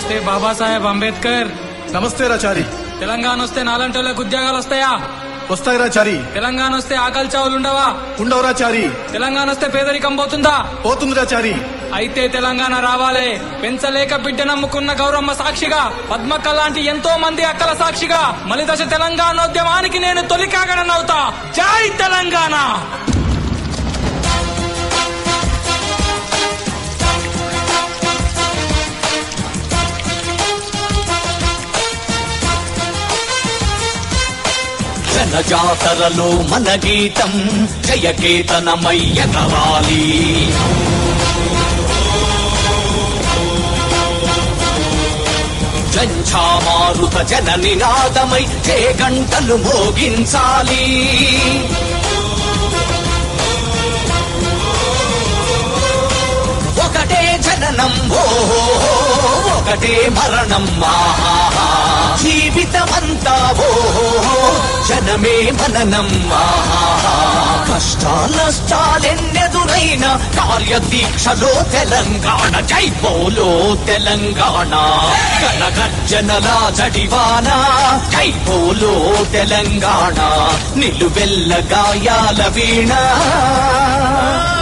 నమస్తే బాబాసాహెబ్ అంబేద్కర్ నమస్తే రాచారి తెలంగాణ వస్తే నాలంటోళ్ళకి ఉద్యోగాలు వస్తాయా వస్తాయిరా చారి తెలంగాణ వస్తే ఆకలి చావులు ఉండవా ఉండవురా చారి తెలంగాణ వస్తే పేదరికం పోతుందా పోతుందిరా చారి అయితే తెలంగాణ రావాలే పెంచలేక బిడ్డ నమ్ముకున్న గౌరమ్మ సాక్షిగా పద్మక్క లాంటి ఎంతో మంది అక్కల సాక్షిగా మలిదశ తెలంగాణోద్యమానికి నేను తొలి కాగడనవుతా జై తెలంగాణ జనజాతరలో మన గీతం జయకేతనమయ్యగరాలి జంఝామారుత జన నినాదమై జే గంటలు మోగించాలి ఒకటే జననం ఓ ఒకటే మరణం ఆహా. జీవితమంతా ఓ జనమే మననం ఆహా. కష్టాలెన్నెదురైన కార్యదీక్షలో తెలంగాణ జై పోలో తెలంగాణ గణగర్జనల జడివాన జై పోలో తెలంగాణ నిలువెల్ల గాయాల వీణ